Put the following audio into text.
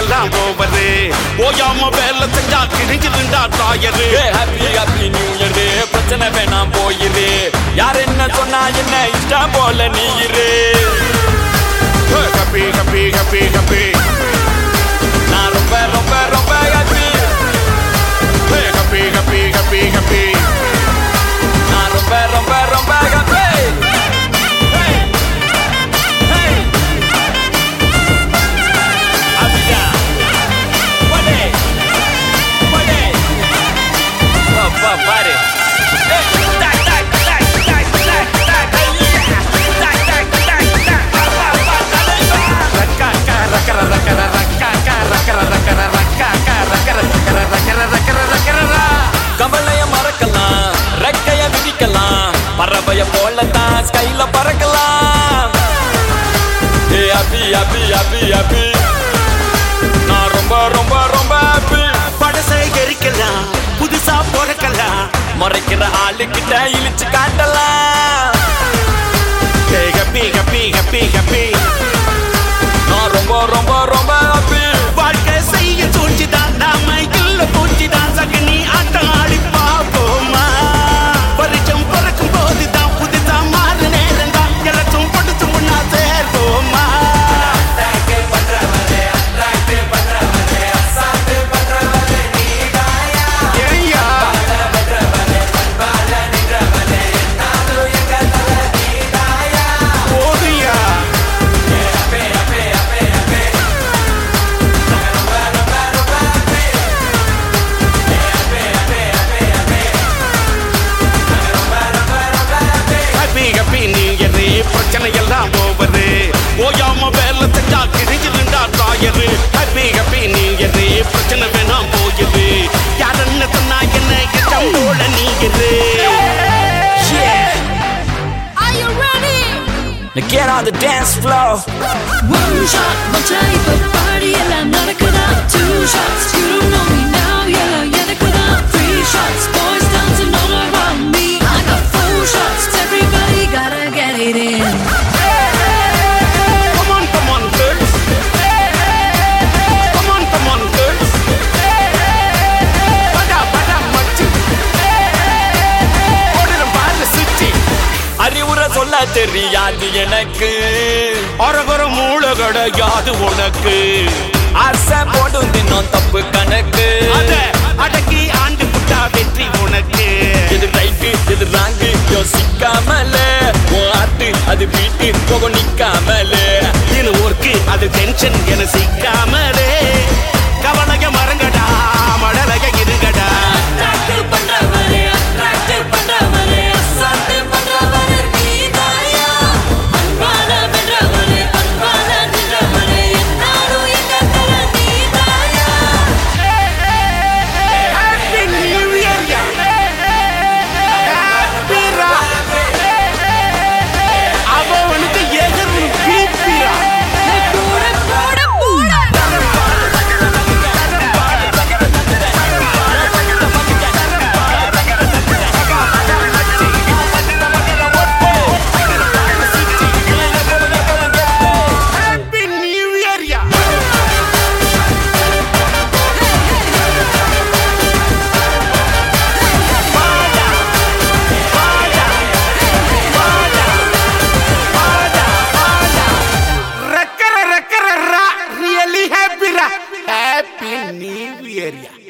எல்லாம் ஓவரு ஓயாம வேலை செஞ்சா கிழிஞ்சிருந்தா தாயரு ஹாப்பி ஹாப்பி நியூ இயர் பிரச்சனை வேணாம் போயிரு யார் என்ன சொன்னா என்ன இஷ்டம் போல நீ இரு கப்பி கப்பி கப்பி கப்பி நான் ரொம்ப ரொம்ப ரொம்ப ஹாப்பி கப்பி கப்பி கப்பி கப்பி நான் ரொம்ப ரொம்ப ரொம்ப ஹாப்பி பாரு கவலைய மறக்கலாம் ரெக்கைய விதிக்கலாம் பறவைய போலத்தான் ஸ்கைல பறக்கலாம் ஏ அபி அபி அபி அபி நான் ரொம்ப ரொம்ப ரொம்ப ஹாப்பி படசை எரிக்கலாம் புதுசா பிறக்கலாம் மறைக்கிற ஆளுகிட்ட இழிச்சு காட்டலாம் கப்பி கப்பி கப்பி கப்பி நான் ரொம்ப ரொம்ப ரொம்ப ஹாப்பி வாழ்க்கை செய்ய சூழ்ச்சிதான் நாம இல்ல பூச்சிதான் சகனி ஆட்டம் ஆடி பாப்போமா வருஷம் பிறக்கும் போதுதான் புதுசா மாறு நேரம் தான் எல்லாச்சும் கொடுத்து முன்னா சேர்வோமா ஏய்யா. போதுயா. ஹாப்பி ஹாப்பி நியூ இயர் பிரச்சனை எல்லாம் ஓவரு ஓயாம வேலை செஞ்சா கிழிஞ்சிருந்தா தாயரு ஹாப்பி ஹாப்பி நியூ இயர் பிரச்சனை வேணாம் போயுது யாருன்னு சொன்னா என்ன எச்சம் போல நீ இரு Are you ready? Now get on the dance floor One shot, one type of party எல்லாம் நடக்குதா Two shots, you don't know me now yellow எனக்குதா Three shots, boys dancing all around me I got four shots, everybody gotta get it in Come on, come on, girls. Come on, come on, girls. படா, படா, மச்சி. ஓடுறோம் பாரு சுத்தி. அறிவுரை சொல்ல தெரியாது எனக்கு அரகர மூளை கிடையாது உனக்கு ஆசை போடும் தினம் தப்பு கணக்கு அத அடக்கி ஆண்டு புட்டா வெற்றி உனக்கு எது ரைட்டு எது ராங்கு யோசிக்காமல உன் ஆட்டு அது வீட்டு போக நிக்காமல இது ஒர்க்கு அது டென்ஷன் என சிக்காமலே கவலைய மறங்கடா மழலைய இருங்கடா Attractive பண்றவரே, attractive பண்றவரே, அசால்ட்டு பண்றவரே நீதாயா. அன்பால வென்றவரே, அன்பால நின்றவரே, என்னாலும் எங்க தல நீதாயா. Happy New Year, யா. Happy ரா. அவனுக்கு எதிர்ப்பு பீப்பியா போட, போட, போட. Happy New Year, யா. ரக்கர ரக்கர ரா ரியலி ஹாப்பி ரா ஹாப்பி நியூ இயர் யா